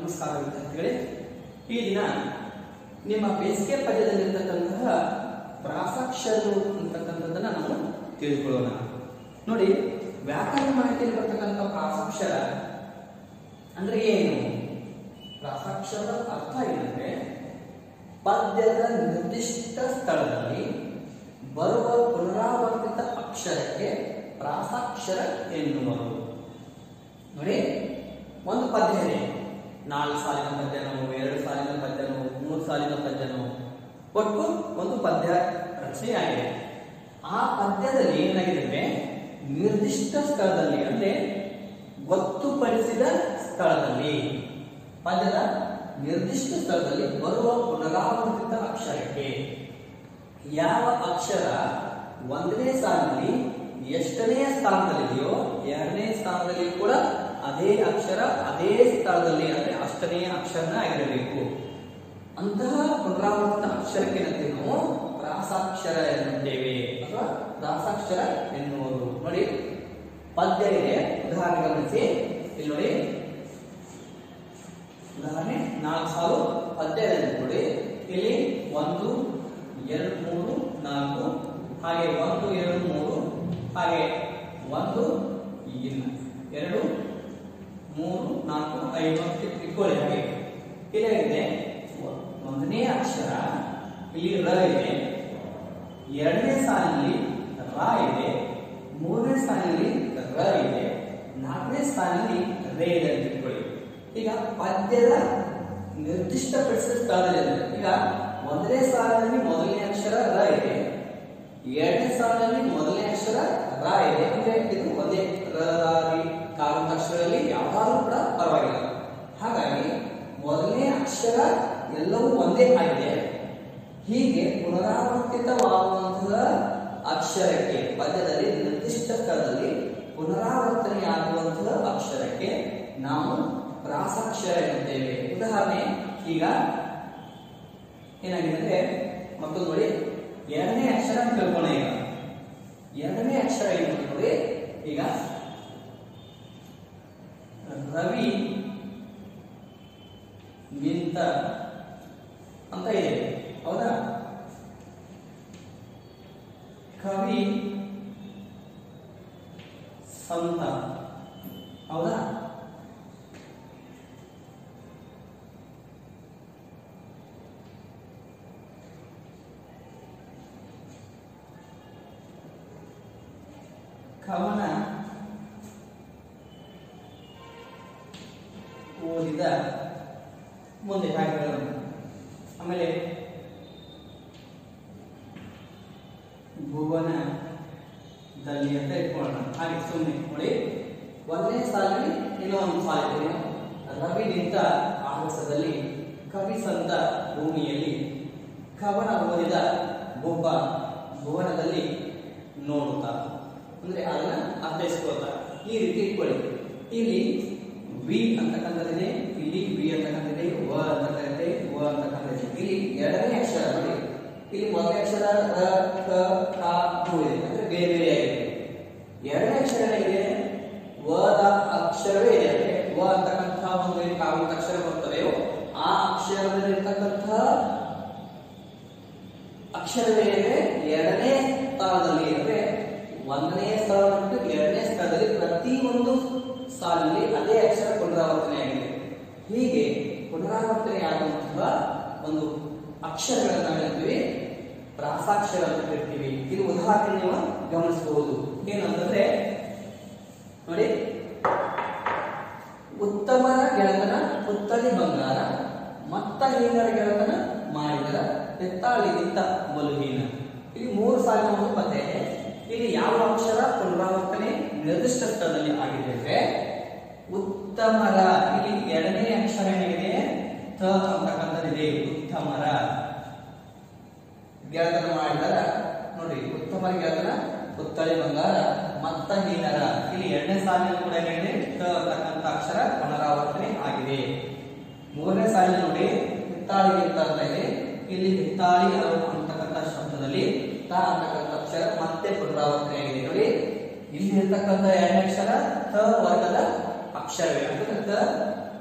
ನಮಸ್ಕಾರ ವಿದ್ಯಾರ್ಥಿಗಳೇ ಈ ದಿನ ನಿಮ್ಮ ಬೇಸಿಗೆ ಪದ್ಯದಲ್ಲಿರ್ತಕ್ಕಂತಹ ಪ್ರಾಸಾಕ್ಷರಗಳು ಅಂತಕ್ಕಂಥದ್ದನ್ನ ನಾವು ತಿಳಿದುಕೊಳ್ಳೋಣ ನೋಡಿ ವ್ಯಾಕರಣ ಮಾಹಿತಿಯಲ್ಲಿ ಬರ್ತಕ್ಕಂಥ ಪ್ರಾಸಾಕ್ಷರ ಅಂದ್ರೆ ಏನು ಪ್ರಾಸಾಕ್ಷರದ ಅರ್ಥ ಏನಂದ್ರೆ ಪದ್ಯದ ನಿರ್ದಿಷ್ಟ ಸ್ಥಳದಲ್ಲಿ ಬರುವ ಪುನರಾವರ್ತಿತ ಅಕ್ಷರಕ್ಕೆ ಪ್ರಾಸಾಕ್ಷರ ಎನ್ನುವರು ನೋಡಿ ಒಂದು ಪದ್ಯ ಇದೆ ನಾಲ್ಕು ಸಾಲಿನ ಪದ್ಯನೋ ಎರಡು ಸಾಲಿನ ಪದ್ಯನೋ ಮೂರು ಸಾಲಿನ ಪದ್ಯನೋ ಒಟ್ಟು ಒಂದು ಪದ್ಯ ರಚನೆಯಾಗಿದೆ ಆ ಪದ್ಯದಲ್ಲಿ ಏನಾಗಿದೆ ಅಂದ್ರೆ ನಿರ್ದಿಷ್ಟ ಸ್ಥಳದಲ್ಲಿ ಅಂದ್ರೆ ಗೊತ್ತುಪಡಿಸಿದ ಸ್ಥಳದಲ್ಲಿ ಪದ್ಯದ ನಿರ್ದಿಷ್ಟ ಸ್ಥಳದಲ್ಲಿ ಬರುವ ಪುನರಾವರ್ತಿತ ಅಕ್ಷರಕ್ಕೆ ಯಾವ ಅಕ್ಷರ ಒಂದನೇ ಸಾಲಿನಲ್ಲಿ ಎಷ್ಟನೇ ಸ್ಥಾನದಲ್ಲಿದೆಯೋ ಎರಡನೇ ಸ್ಥಾನದಲ್ಲಿ ಕೂಡ ಅದೇ ಅಕ್ಷರ ಅದೇ ಸ್ಥಳದಲ್ಲಿ ಅಂದ್ರೆ ಅಷ್ಟನೇ ಅಕ್ಷರನ ಆಗಿರಬೇಕು ಅಂತಹ ಪುನರಾವರ್ತಿತ ಅಕ್ಷರಕ್ಕೆ ಏನಂತೀವಿ ನಾವು ಪ್ರಾಸಾಕ್ಷರ ಎನ್ನುತ್ತೇವೆ ಅಥವಾ ಪ್ರಾಸಾಕ್ಷರ ಎನ್ನುವುದು ನೋಡಿ ಪದ್ಯ ಇದೆ ಉದಾಹರಣೆ ಗಮನಿಸಿ ಇಲ್ಲಿ ನೋಡಿ ಉದಾಹರಣೆ ನಾಲ್ಕು ಸಾಲು ಪದ್ಯ ಇದೆ ನೋಡಿ ಇಲ್ಲಿ ಒಂದು ಎರಡು ಮೂರು ನಾಲ್ಕು ಹಾಗೆ ಒಂದು ಎರಡು ಮೂರು ಹಾಗೆ ಒಂದು ಇನ್ನು ಎರಡು ಮೂರು ನಾಲ್ಕು ಐದು ಅಂತ ಇಟ್ಕೊಳ್ಳಿ ಹಾಗೆ ಇಲ್ಲೇನಿದೆ ಒಂದನೇ ಅಕ್ಷರ ಇಲ್ಲಿ ರ ಇದೆ ಎರಡನೇ ಸಾಲಿನಲ್ಲಿ ರ ಇದೆ ಮೂರನೇ ಸಾಲಿನಲ್ಲಿ ರ ಇದೆ ನಾಲ್ಕನೇ ಸಾಲಿನಲ್ಲಿ ರೇ ಇದೆ ಅಂತ ಇಟ್ಕೊಳ್ಳಿ ಈಗ ಪದ್ಯದ ನಿರ್ದಿಷ್ಟಪಡಿಸಿದ ಸ್ಥಳದಲ್ಲಿ ಅಂದ್ರೆ ಈಗ ಒಂದನೇ ಸಾಲಿನಲ್ಲಿ ಮೊದಲನೇ ಅಕ್ಷರ ರ ಇದೆ ಎರಡನೇ ಸಾಲಿನಲ್ಲಿ ಮೊದಲನೇ ಅಕ್ಷರ ರ ಇದೆ ಅಂದ್ರೆ ಇದು ಒಂದೇ ರ ರ, ರಿ ಕಾಲಂತ ಅಕ್ಷರದಲ್ಲಿ ಯಾವಾಗಲೂ ಕೂಡ ಪರವಾಗಿಲ್ಲ ಹಾಗಾಗಿ ಮೊದಲನೇ ಅಕ್ಷರ ಎಲ್ಲವೂ ಒಂದೇ ಆಗಿದೆ ಹೀಗೆ ಪುನರಾವರ್ತಿತವಾಗುವಂತಹ ಅಕ್ಷರಕ್ಕೆ ಪದ್ಯದಲ್ಲಿ ನಿರ್ದಿಷ್ಟ ಸ್ಥಳದಲ್ಲಿ ಪುನರಾವರ್ತನೆಯಾಗುವಂತಹ ಅಕ್ಷರಕ್ಕೆ ನಾವು ಪ್ರಾಸಾಕ್ಷರ ಎನ್ನುತ್ತೇವೆ ಉದಾಹರಣೆ ಈಗ ಏನಾಗಿದೆ ಅಂದ್ರೆ ಮತ್ತೊಂದು ನೋಡಿ ಎರಡನೇ ಅಕ್ಷರ ಅಂತ ತಿಳ್ಕೊಳ್ಳೋಣ ಈಗ ಎರಡನೇ ಅಕ್ಷರ ಏನು ಅಂತ ನೋಡಿ ಈಗ ರವಿ ನಿಂತ ಅಂತ ಇದೆ ಹೌದಾ ಕವಿ ಸಂತ ಹೌದಾ ಕವನ ಓದಿದ ಮುಂದೆ ಹಾಗೆ ಹೇಳೋಣ. ಆಮೇಲೆ ಭುವನದಲ್ಲಿ ಅಂತ ಇಟ್ಕೊಳ್ಳೋಣ ಹಾಗೆ ಸುಮ್ಮನೆ ನೋಡಿ ಒಂದನೇ ಸಾಲಿನಲ್ಲಿ ಇನ್ನೂ ಒಂದು ಸಾಲಿದೆ ರವಿ ನಿಂತ ಆಗಸದಲ್ಲಿ ಕವಿ ಸಂತ ಭೂಮಿಯಲ್ಲಿ ಕವನ ಓದಿದ ಒಬ್ಬ ಭುವನದಲ್ಲಿ ನೋಡುತ್ತಾ ಅಂದ್ರೆ ಅದನ್ನ ಅರ್ಥೈಸ್ಕೊಳ್ತಾ ಈ ರೀತಿ ಇಟ್ಕೊಳ್ಳಿ ಇಲ್ಲಿ ವಿ ಅಂತಕ್ಕಂಥದ್ದಿದೆ ಇಲ್ಲಿ ವಿ ಅಂತಕ್ಕಂಥದ್ದಿದೆ ವ ಅಂತಕ್ಕಂಥದ್ದಿದೆ ವ ಅಂತಕ್ಕಂಥದ್ದಿದೆ ಇಲ್ಲಿ ಎರಡನೇ ಅಕ್ಷರ ನೋಡಿ ಇಲ್ಲಿ ಮೊದಲನೇ ಅಕ್ಷರ ರ ಕ ಕ ಕು ಇದೆ ಅಂದ್ರೆ ಬೇರೆ ಬೇರೆ ಆಗಿದೆ ಎರಡನೇ ಅಕ್ಷರ ಏನಿದೆ ವದ ಅಕ್ಷರವೇ ಇದೆ ಅಂದ್ರೆ ವ ಅಂತಕ್ಕಂಥ ಒಂದು ಏನು ಕಾವಂತ ಅಕ್ಷರ ಬರ್ತವೆಯೋ ಆ ಅಕ್ಷರದಲ್ಲಿರ್ತಕ್ಕಂಥ ಅಕ್ಷರವೇನಿದೆ ಎರಡನೇ ಸ್ಥಳದಲ್ಲಿ ಅಂದ್ರೆ ಒಂದನೇ ಸ್ಥಳ ಮತ್ತು ಎರಡನೇ ಸ್ಥಳದಲ್ಲಿ ಪ್ರತಿಯೊಂದು ಸಾಲಿನಲ್ಲಿ ಅದೇ ಅಕ್ಷರ ಪುನರಾವರ್ತನೆಯಾಗಿದೆ ಹೀಗೆ ಪುನರಾವರ್ತನೆಯಾಗುವಂತಹ ಒಂದು ಅಕ್ಷರಗಳನ್ನ ನಾವು ಹೇಳ್ತೀವಿ ಪ್ರಾಸಾಕ್ಷರ ಅಂತ ಕರಿತೀವಿ ಇದು ಉದಾಹರಣೆ ನೀವು ಗಮನಿಸಬಹುದು ಏನಂತಂದ್ರೆ ನೋಡಿ ಉತ್ತಮರ ಗೆಳತನ ಪುತ್ತಳಿ ಬಂಗಾರ ಮತ್ತ ಹೀನರ ಗೆಳತನ ಮಾಡಿದರ ಹೆತ್ತಾಳಿಗಿಂತ ಬಲುಹೀನ ಇಲ್ಲಿ ಮೂರು ಸಾಲಿನ ಒಂದು ಪದ್ಯ ಇದೆ ಇಲ್ಲಿ ಯಾವ ಅಕ್ಷರ ಪುನರಾವರ್ತನೆ ನಿರ್ದಿಷ್ಟ ಸ್ಥಳದಲ್ಲಿ ಆಗಿದೆ ಅಂದ್ರೆ ಉತ್ತಮರ ಇಲ್ಲಿ ಎರಡನೇ ಅಕ್ಷರ ಏನಿದೆ ತ ಅಂತಕ್ಕಂಥದ್ದಿದೆ ಉತ್ತಮರ ಗೆಳತನ ಮಾಡಿದರ ನೋಡಿ ಉತ್ತಮರ ಗೆಳತನ ಪುತ್ತಳಿ ಬಂಗಾರ ಮತ್ತ ಹೀನರ ಇಲ್ಲಿ ಎರಡನೇ ಸಾಲಿನಲ್ಲಿ ಕೂಡ ಏನಿದೆ ತ ಅಂತಕ್ಕಂಥ ಅಕ್ಷರ ಪುನರಾವರ್ತನೆ ಆಗಿದೆ ಮೂರನೇ ಸಾಲಿನ ನೋಡಿ ಹಿತ್ತಾಳಿಗಿಂತ ಅಂತ ಇದೆ ಇಲ್ಲಿ ಹಿತ್ತಾಳಿ ಅಂತಕ್ಕಂಥ ಶಬ್ದದಲ್ಲಿ ತ ಅಂತಕ್ಕಂಥ ಅಕ್ಷರ ಮತ್ತೆ ಪುನರಾವರ್ತನೆ ಆಗಿದೆ ನೋಡಿ ಇಲ್ಲಿ ಇರ್ತಕ್ಕಂಥ ಎರಡನೇ ಅಕ್ಷರ ತ ವರ್ಗದ ಅಕ್ಷರವೇ ಅಂದ್ರೆ ತ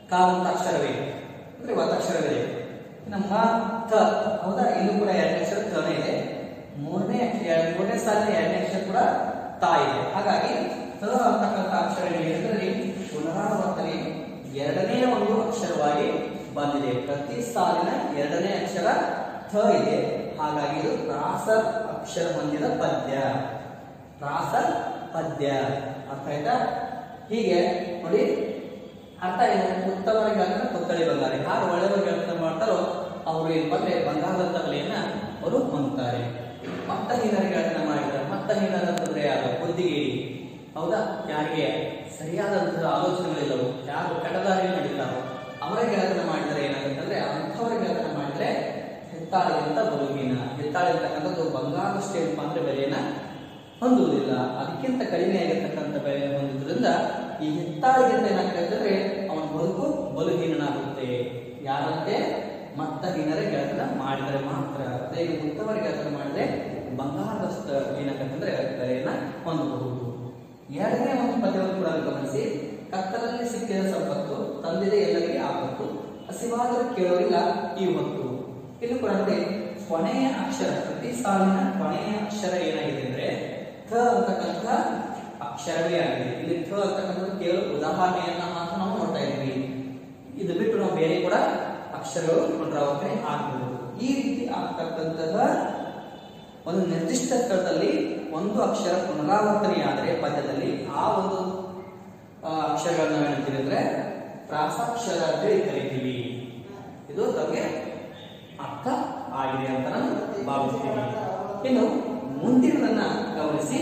ಕ ಅಂತ ಅಕ್ಷರವೇ ಅಂದ್ರೆ ಒತ್ತಕ್ಷರವಿದೆ ಇನ್ನು ಮ ತ ಹೌದಾ ಇಲ್ಲೂ ಕೂಡ ಎರಡನೇ ಅಕ್ಷರ ತನೇ ಇದೆ ಮೂರನೇ ಎರ- ಮೂರನೇ ಸಾಲಿನ ಎರಡನೇ ಅಕ್ಷರ ಕೂಡ ತಾ ಇದೆ ಹಾಗಾಗಿ ತ ಅಂತಕ್ಕಂಥ ಅಕ್ಷರ ಏನಿದೆ ಪುನರಾವರ್ತನೆ ಎರಡನೇ ಒಂದು ಅಕ್ಷರವಾಗಿ ಬಂದಿದೆ ಪ್ರತಿ ಸಾಲಿನ ಎರಡನೇ ಅಕ್ಷರ ಥ ಇದೆ ಹಾಗಾಗಿ ಇದು ಪ್ರಾಸ ಅಕ್ಷರ ಹೊಂದಿದ ಪದ್ಯ ಪ್ರಾಸ ಪದ್ಯ ಅರ್ಥ ಆಯ್ತಾ ಹೀಗೆ ನೋಡಿ ಅರ್ಥ ಏನು ಉತ್ತಮರಿಗೆ ಅಂದ್ರೆ ಪುತ್ಥಳಿ ಬಂಗಾರ ಯಾರು ಒಳ್ಳೆಯವರು ಕೆಲಸ ಮಾಡ್ತಾರೋ ಅವರು ಏನ್ ಬಂದ್ರೆ ಬಂಗಾರದ ತಲೆಯನ್ನ ಅವರು ಹೊಂದ್ತಾರೆ ಮತ್ತ ಹೀನರಿಗೆ ಅದನ್ನ ಮಾಡಿದ್ದಾರೆ ಮತ್ತ ಹೀನರಂತಂದ್ರೆ ಯಾರು ಬುದ್ಧಿಗೇಡಿ ಹೌದಾ ಯಾರಿಗೆ ಸರಿಯಾದಂತಹ ಆಲೋಚನೆಗಳಿಲ್ಲವು ಯಾರು ಕೆಟ್ಟದಾರಿಯಲ್ಲಿ ನಡೀತಾರೋ ಅವರಿಗೆ ಅದನ್ನ ಮಾಡಿದರೆ ಏನಾಗುತ್ತಂದ್ರೆ ಅಂಥವರಿಗೆ ಅದನ್ನ ಮಾಡಿದ್ರೆ ಹೆತ್ತಾಳಿಗಿಂತ ಬಲುಹೀನ ಹೆತ್ತಾಳಿ ಅಂತಕ್ಕಂಥದ್ದು ಬಂಗಾರದಷ್ಟು ಏನಪ್ಪಾ ಅಂದ್ರೆ ಬೆಲೆಯನ್ನ ಹೊಂದುವುದಿಲ್ಲ ಅದಕ್ಕಿಂತ ಕಡಿಮೆ ಆಗಿರ್ತಕ್ಕಂಥ ಬೆಲೆ ಹೊಂದಿದ್ರಿಂದ ಈ ಹೆತ್ತಾಳಿಗಿಂತ ಏನಾಗ್ತದೆ ಅಂದ್ರೆ ಅವನ ಬದುಕು ಬಲುಹೀನನಾಗುತ್ತೆ ಯಾರಂತೆ ಮತ್ತ ಹೀನರ ಗೆಳತನ ಮಾಡಿದರೆ ಮಾತ್ರ ಅದೇ ಉತ್ತಮರ ಗೆಳತನ ಮಾಡಿದ್ರೆ ಬಂಗಾರದಷ್ಟು ಏನಾಗತ್ತಂದ್ರೆ ಬೆಲೆಯನ್ನ ಹೊಂದಬಹುದು ಎರಡನೇ ಒಂದು ಪದ್ಯವನ್ನು ಕೂಡ ಗಮನಿಸಿ ಕತ್ತಲಲ್ಲಿ ಸಿಕ್ಕಿದ ಸಂಪತ್ತು ತಂದಿದೆ ಎಲ್ಲರಿಗೆ ಆಪತ್ತು ಹಸಿವಾದರೂ ಕೇಳೋರಿಲ್ಲ ಈ ಹೊತ್ತು ಇದು ಕೂಡ ನೋಡಿ ಕೊನೆಯ ಅಕ್ಷರ ಪ್ರತಿ ಸಾಲಿನ ಕೊನೆಯ ಅಕ್ಷರ ಏನಾಗಿದೆ ಅಂದ್ರೆ ಥ ಅಂತಕ್ಕಂಥ ಅಕ್ಷರವೇ ಆಗಿದೆ ಇಲ್ಲಿ ಥ ಅಂತಕ್ಕಂಥದ್ದು ಕೇವಲ ಉದಾಹರಣೆಯನ್ನ ಮಾತ್ರ ನಾವು ನೋಡ್ತಾ ಇದ್ವಿ ಇದು ಬಿಟ್ಟು ನಾವು ಬೇರೆ ಕೂಡ ಅಕ್ಷರಗಳು ಪುನರಾವರ್ತನೆ ಆಗಬಹುದು ಈ ರೀತಿ ಆಗ್ತಕ್ಕಂತಹ ಒಂದು ನಿರ್ದಿಷ್ಟ ಸ್ಥಳದಲ್ಲಿ ಒಂದು ಅಕ್ಷರ ಪುನರಾವರ್ತನೆಯಾದರೆ ಪದ್ಯದಲ್ಲಿ ಆ ಒಂದು ಆ, ಅಕ್ಷರಗಳನ್ನ ಏನಂತೀವಿ ಅಂದ್ರೆ ಪ್ರಾಸಾಕ್ಷರ ಅಂತ ಹೇಳಿ ಕರಿತೀವಿ ಇದು ತಮಗೆ ಅರ್ಥ ಆಗಿದೆ ಅಂತ ನಾನು ಭಾವಿಸ್ತೀನಿ ಇನ್ನು ಮುಂದಿನದನ್ನ ಗಮನಿಸಿ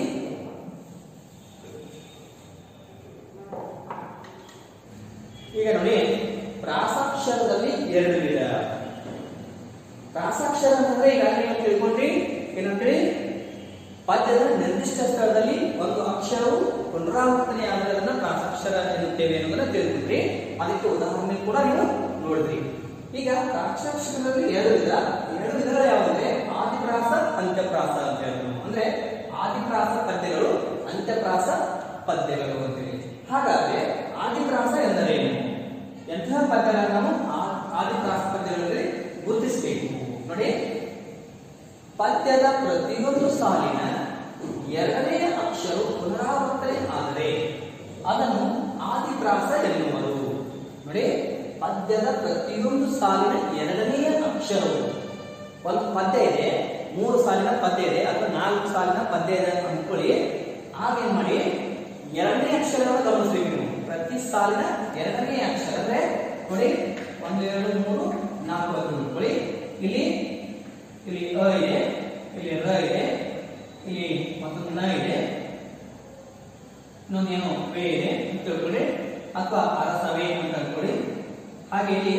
ಈಗ ನೋಡಿ ಪ್ರಾಸಾಕ್ಷರದಲ್ಲಿ ಎರಡು ವಿಧ ಪ್ರಾಸಾಕ್ಷರ ಅಂತಂದ್ರೆ ಈಗ ನೀವು ತಿಳ್ಕೊಂಡ್ರಿ ಏನಂತೇಳಿ ಪದ್ಯದ ನಿರ್ದಿಷ್ಟ ಸ್ಥಳದಲ್ಲಿ ಒಂದು ಅಕ್ಷರವು ಪುನರಾವರ್ತನೆ ಆಗೋದನ್ನ ಪ್ರಾಸಾಕ್ಷರ ಎನ್ನುತ್ತೇವೆ ಅನ್ನೋದನ್ನ ತಿಳ್ಕೊಂಡ್ರಿ ಅದಕ್ಕೆ ಉದಾಹರಣೆ ಕೂಡ ನೀವು ನೋಡಿದ್ರಿ ಈಗ ಪ್ರಾಸಾಕ್ಷರದಲ್ಲಿ ಎರಡು ವಿಧ ಎರಡು ವಿಧಗಳು ಯಾವುದಂದ್ರೆ ಆದಿಪ್ರಾಸ ಅಂತ್ಯಪ್ರಾಸ ಅಂತ ಹೇಳ್ತೀವಿ ನಾವು. ಅಂದ್ರೆ ಆದಿಪ್ರಾಸ ಪದ್ಯಗಳು ಅಂತ್ಯಪ್ರಾಸ ಪದ್ಯಗಳು ಅಂತೇಳಿ ಹಾಗಾದ್ರೆ ಆದಿಪ್ರಾಸ ಎಂದರೇನು ಎಂತಹ ಪದ್ಯಗಳನ್ನು ನಾವು ಆ- ಆದಿಪ್ರಾಸ ಪದ್ಯಗಳಲ್ಲಿ ಗುರುತಿಸಬೇಕು ನೋಡಿ ಪದ್ಯದ ಪ್ರತಿಯೊಂದು ಸಾಲಿನ ಎರಡನೇ ಅಕ್ಷರವು ಪುನರಾವರ್ತನೆ ಆದರೆ ಅದನ್ನು ಆದಿಪ್ರಾಸ ಎನ್ನುವರು ನೋಡಿ ಪದ್ಯದ ಪ್ರತಿಯೊಂದು ಸಾಲಿನ ಎರಡನೆಯ ಅಕ್ಷರವು ಒಂದು ಪದ್ಯ ಇದೆ ಮೂರು ಸಾಲಿನ ಪದ್ಯ ಇದೆ ಅಥವಾ ನಾಲ್ಕು ಸಾಲಿನ ಪದ್ಯ ಇದೆ ಅಂತ ಅಂದ್ಕೊಳ್ಳಿ ಆಗೇನ್ ಮಾಡಿ ಎರಡನೇ ಅಕ್ಷರವನ್ನು ಗಮನಿಸಬೇಕು ನೀವು ಪ್ರತಿ ಸಾಲಿನ ಎರಡನೇ ಅಕ್ಷರ ಅಂದ್ರೆ ನೋಡಿ ಒಂದು ಎರಡು ಮೂರು ನಾಲ್ಕು ಅಂತ ನೋಡ್ಕೊಳ್ಳಿ ಇಲ್ಲಿ ಇಲ್ಲಿ ಅ ಇದೆ ಇಲ್ಲಿ ರ ಇದೆ ಇಲ್ಲಿ ಮತ್ತೊಂದು ನ ಇದೆ ಇನ್ನೊಂದೇನು ವೇ ಇದೆ ಅಂತ ತಿಳ್ಕೊಳ್ಳಿ ಅಥವಾ ಅರಸವೇ ಅಂತ ಅನ್ಕೊಳ್ಳಿ ಹಾಗೆ ಇಲ್ಲಿ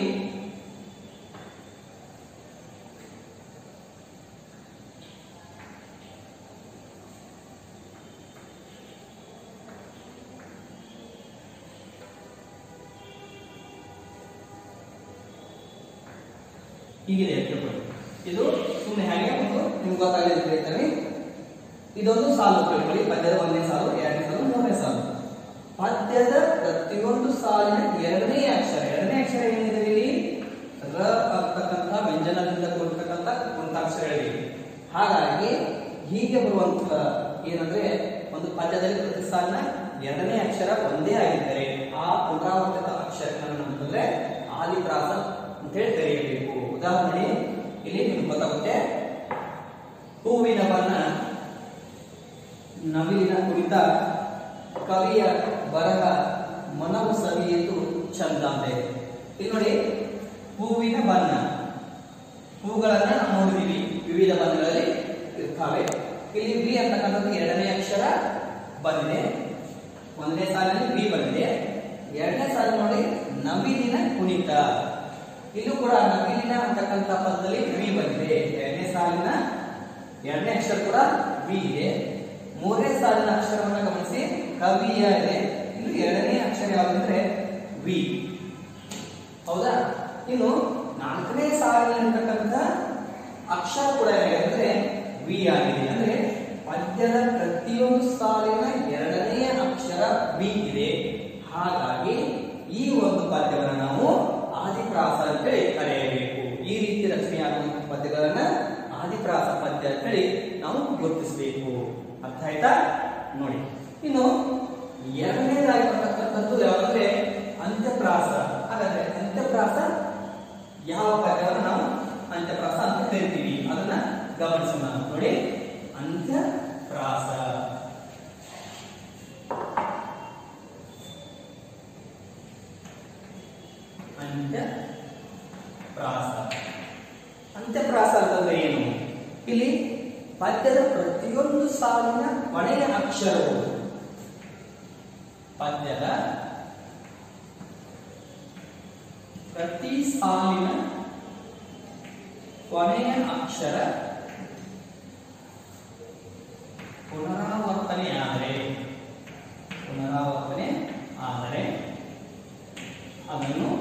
ಹೀಗಿದೆ ಅಂತ ತಿಳ್ಕೊಳ್ಳಿ ಇದು ಸುಮ್ಮನೆ ಹಾಗೆ ಒಂದು ನಿಮ್ಗೆ ಗೊತ್ತಾಗಲಿ ಅಂತ ಹೇಳ್ತಾರೆ ಇದೊಂದು ಸಾಲು ತಿಳ್ಕೊಳ್ಳಿ ಪದ್ಯದ ಒಂದನೇ ಸಾಲು ಎರಡನೇ ಸಾಲು ಮೂರನೇ ಸಾಲು ಪದ್ಯದ ಪ್ರತಿಯೊಂದು ಸಾಲಿನ ಎರಡನೇ ಅಕ್ಷರ ಎರಡನೇ ಅಕ್ಷರ ಏನಿದೆ ಇಲ್ಲಿ ರ ಆಗ್ತಕ್ಕಂಥ ವ್ಯಂಜನದಿಂದ ಕೂಡಿರ್ತಕ್ಕಂಥ ಕುಂತಾಕ್ಷರಗಳಿವೆ ಹಾಗಾಗಿ ಹೀಗೆ ಬರುವಂತ ಏನಂದ್ರೆ ಒಂದು ಪದ್ಯದಲ್ಲಿ ಪ್ರತಿ ಸಾಲಿನ ಎರಡನೇ ಅಕ್ಷರ ಒಂದೇ ಆಗಿದ್ದರೆ ಆ ಪುನರಾವರ್ತಿತ ಅಕ್ಷರಗಳನ್ನು ಅಂತಂದ್ರೆ ಆದಿಪ್ರಾಸ ಅಂತ ಹೇಳಿ ಕರೆಯಬೇಕು ಉದಾಹರಣೆ ಇಲ್ಲಿ ನಿಮ್ಗೆ ಗೊತ್ತಾಗುತ್ತೆ ಹೂವಿನ ಬಣ್ಣ ನವಿಲಿನ ಕುರಿತ ಕವಿಯ ಬರಹ ಮನವು ಸವಿಯಿತು ಚಂದ ಅಂತ ಇದೆ ಇಲ್ಲಿ ನೋಡಿ ಹೂವಿನ ಬಣ್ಣ ಹೂಗಳನ್ನ ನಾವು ನೋಡಿದೀವಿ ವಿವಿಧ ಬಣ್ಣಗಳಲ್ಲಿ ಇರ್ತವೆ ಇಲ್ಲಿ ಬಿ ಅಂತಕ್ಕಂಥದ್ದು ಎರಡನೇ ಅಕ್ಷರ ಬಂದಿದೆ ಒಂದನೇ ಸಾಲಿನಲ್ಲಿ ಬಿ ಬಂದಿದೆ ಎರಡನೇ ಸಾಲ ನೋಡಿ ನವಿಲಿನ ಕುಣಿತ ಇಲ್ಲೂ ಕೂಡ ನವಿಲಿನ ಅಂತಕ್ಕಂಥ ಪದದಲ್ಲಿ ವಿ ಬಂದಿದೆ ಎರಡನೇ ಸಾಲಿನ ಎರಡನೇ ಅಕ್ಷರ ಕೂಡ ವಿ ಇದೆ ಮೂರನೇ ಸಾಲಿನ ಅಕ್ಷರವನ್ನ ಗಮನಿಸಿ ಕವಿಯ ಇದೆ ಇನ್ನು ಎರಡನೇ ಅಕ್ಷರ ಯಾವುದಂದ್ರೆ ವಿ ಹೌದಾ ಇನ್ನು ನಾಲ್ಕನೇ ಸಾಲಿನಲ್ಲಿರ್ತಕ್ಕಂಥ ಅಕ್ಷರ ಕೂಡ ಏನಿದೆ ಅಂದ್ರೆ ವಿ ಆಗಿದೆ ಅಂದ್ರೆ ಪದ್ಯದ ಪ್ರತಿಯೊಂದು ಸಾಲಿನ ಎರಡನೆಯ ಅಕ್ಷರ ವಿ ಇದೆ ಹಾಗಾಗಿ ಈ ಒಂದು ಪದ್ಯಗಳನ್ನು ನಾವು ಆದಿಪ್ರಾಸ ಅಂತೇಳಿ ಕರೆಯಬೇಕು ಈ ರೀತಿ ರಚನೆಯಾಗುವಂತಹ ಪದ್ಯಗಳನ್ನ ಆದಿಪ್ರಾಸ ಪದ್ಯ ಅಂತೇಳಿ ನಾವು ಗುರುತಿಸಬೇಕು ಅರ್ಥ ಆಯ್ತಾ ನೋಡಿ ಇನ್ನು ಎರಡನೇದಾಗಿ ಬರ್ತಕ್ಕಂಥದ್ದು ಯಾವಂದ್ರೆ ಅಂತ್ಯಪ್ರಾಸ ಹಾಗಾದ್ರೆ ಅಂತ್ಯಪ್ರಾಸ ಯಾವ ಪದ್ಯವನ್ನು ನಾವು ಅಂತ್ಯಪ್ರಾಸ ಅಂತ ಕರಿತೀವಿ ಅದನ್ನ ಗಮನಿಸೋಣ ನೋಡಿ ಅಂತ್ಯಪ್ರಾಸ ಅಂತ್ಯಪ್ರಾಸ ಅಂತ್ಯಪ್ರಾಸ ಅಂತಂದ್ರೆ ಏನು ಇಲ್ಲಿ ಪದ್ಯದ ಪ್ರತಿಯೊಂದು ಸಾಲಿನ ಕೊನೆಯ ಅಕ್ಷರವು ಪದ್ಯದ ಪ್ರತಿ ಸಾಲಿನ ಕೊನೆಯ ಅಕ್ಷರ ಪುನರಾವರ್ತನೆ ಆದರೆ ಪುನರಾವರ್ತನೆ ಆದರೆ ಅದನ್ನು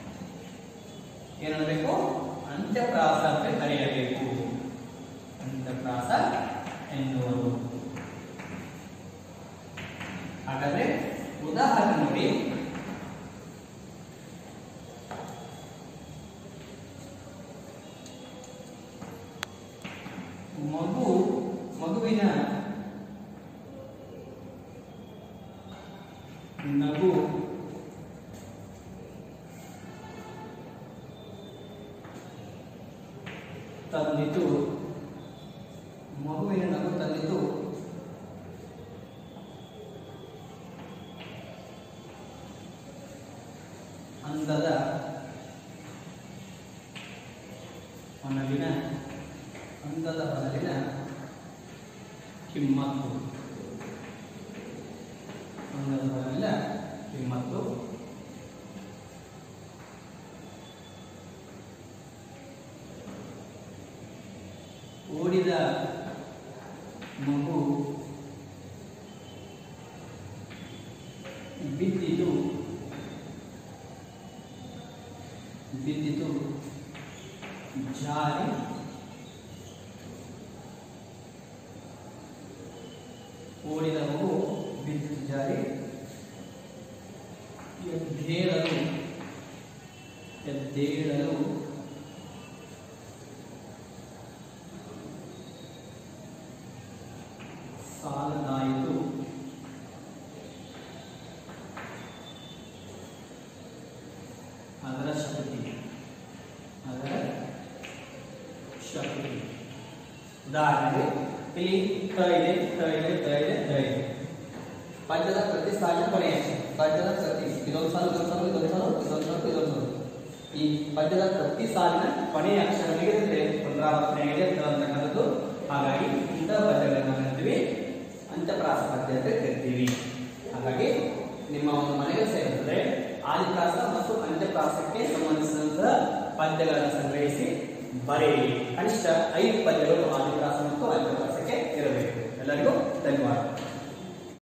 ಏನಬೇಕು ಅಂತ್ಯಪ್ರಾಸ ಅಂತ ಕರೆಯಬೇಕು ಅಂತ್ಯಪ್ರಾಸ ಎನ್ನುವರು ಹಾಗಾದ್ರೆ ಉದಾಹರಣೆ ನೋಡಿ ಮಗು ಮಗುವಿನ ನಗು ತಂದಿತು ಮಗುವಿನ ನಗು ತಂದಿತು ಅಂದದ ಹೊನಲಿನ ಅಂದದ ಹೊನಲಿನ ಕಿಮ್ಮತ್ತು ಅಂದದ ಹೊನಲಿನ ಕಿಮ್ಮತ್ತು ಓಡಿದ ಮಗು ಬಿದ್ದಿತು ಬಿದ್ದಿತು ಜಾರಿ ಓಡಿದ ಮಗು ಬಿದ್ದಿತು ಜಾರಿ ಎದ್ದೇಳಲು ಎದ್ದೇಳಲು ಸಾಲದಾಯಿತು ಅದರ ಶಕ್ತಿ ಅದರ ಶಕ್ತಿ ಉದಾಹರಣೆಗೆ ಇಲ್ಲಿ ತ ಇದೆ ತ ಇದೆ ತ ಇದೆ ತ ಇದೆ ಪದ್ಯದ ಪ್ರತಿ ಸಾಲಿನ ಕೊನೆಯ ಪದ್ಯದ ಪ್ರತಿ ಇದೊಂದು ಸಾಲು ಇದೊಂದು ಸಾಲು ಇದೊಂದು ಸಾಲು ಇದೊಂದು ಸಾಲು ಇದೊಂದು ಸಾಲು ಈ ಪದ್ಯದ ಪ್ರತಿ ಸಾಲಿನ ಕೊನೆಯ ಅಕ್ಷರ ಹೇಗಿದ್ರೆ ಪುನರಾವರ್ತನೆ ಆಗಿದೆ ಅಂತಕ್ಕಂಥದ್ದು ಹಾಗಾಗಿ ಇಂಥ ಪದ್ಯಗಳನ್ನು ನಾವು ಹೇಳ್ತೀವಿ ಅಂತ್ಯಪ್ರಾಸ ಪದ್ಯ ಅಂತ ಕರಿತೀವಿ ಹಾಗಾಗಿ ನಿಮ್ಮ ಒಂದು ಮನೆಗೆ ಸೇರಿದ್ರೆ ಆದಿಪ್ರಾಸ ಮತ್ತು ಅಂತ್ಯಪ್ರಾಸಕ್ಕೆ ಸಂಬಂಧಿಸಿದಂತಹ ಪದ್ಯಗಳನ್ನು ಸಂಗ್ರಹಿಸಿ ಬರೆಯಿರಿ ಕನಿಷ್ಠ ಐದು ಪದ್ಯಗಳು ಆದಿಪ್ರಾಸ ಮತ್ತು ಅಂತ್ಯಪ್ರಾಸಕ್ಕೆ ಇರಬೇಕು ಎಲ್ಲರಿಗೂ ಧನ್ಯವಾದ